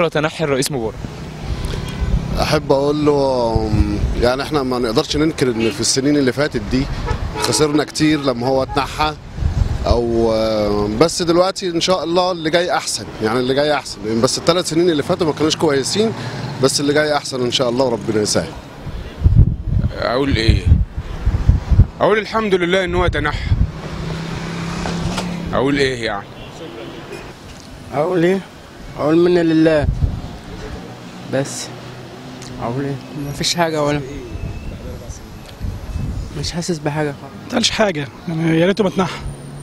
ذكرى تنحي الرئيس مبارك احب اقول له يعني احنا ما نقدرش ننكر ان في السنين اللي فاتت دي خسرنا كتير لما هو اتنحى او بس دلوقتي ان شاء الله اللي جاي احسن يعني اللي جاي احسن يعني بس الثلاث سنين اللي فاتوا ما كانوش كويسين بس اللي جاي احسن ان شاء الله وربنا يسهل اقول ايه اقول الحمد لله ان هو تنحى اقول ايه يعني اقول ايه اقول منا لله بس اقول ايه مفيش حاجه ولا مش حاسس بحاجه خالص ما قالش حاجه يعني يا ريته ما اتنحى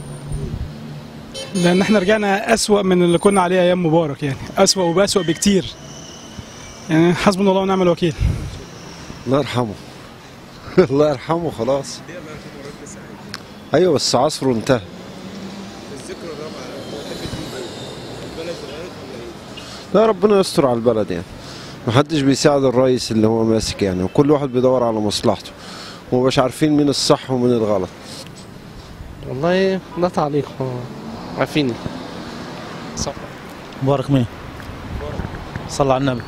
لان احنا رجعنا اسوأ من اللي كنا عليه ايام مبارك يعني اسوأ وباسوأ بكتير يعني حسبنا الله ونعم الوكيل الله يرحمه الله يرحمه خلاص ايوه بس عصره انتهى لا ربنا يستر على البلد يعني محدش بيساعد الرئيس اللي هو ماسك يعني وكل واحد بيدور على مصلحته ومبقاش عارفين مين الصح ومين الغلط والله لا تعليق هو عارفيني مبارك مين؟ صلى على النبي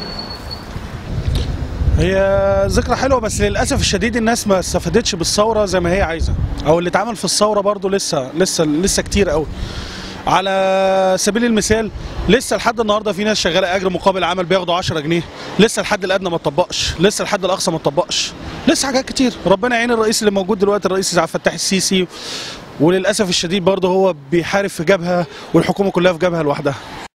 هي ذكرى حلوه بس للاسف الشديد الناس ما استفادتش بالثوره زي ما هي عايزه او اللي اتعمل في الثوره برضو لسه لسه لسه كتير قوي على سبيل المثال لسه لحد النهارده في ناس شغاله اجر مقابل عمل بياخدوا 10 جنيه لسه الحد الادنى ما اتطبقش لسه الحد الاقصى ما اتطبقش لسه حاجات كتير ربنا يعين الرئيس اللي موجود دلوقتي الرئيس عبد الفتاح السيسي وللاسف الشديد برضه هو بيحارب في جبهه والحكومه كلها في جبهه لوحدها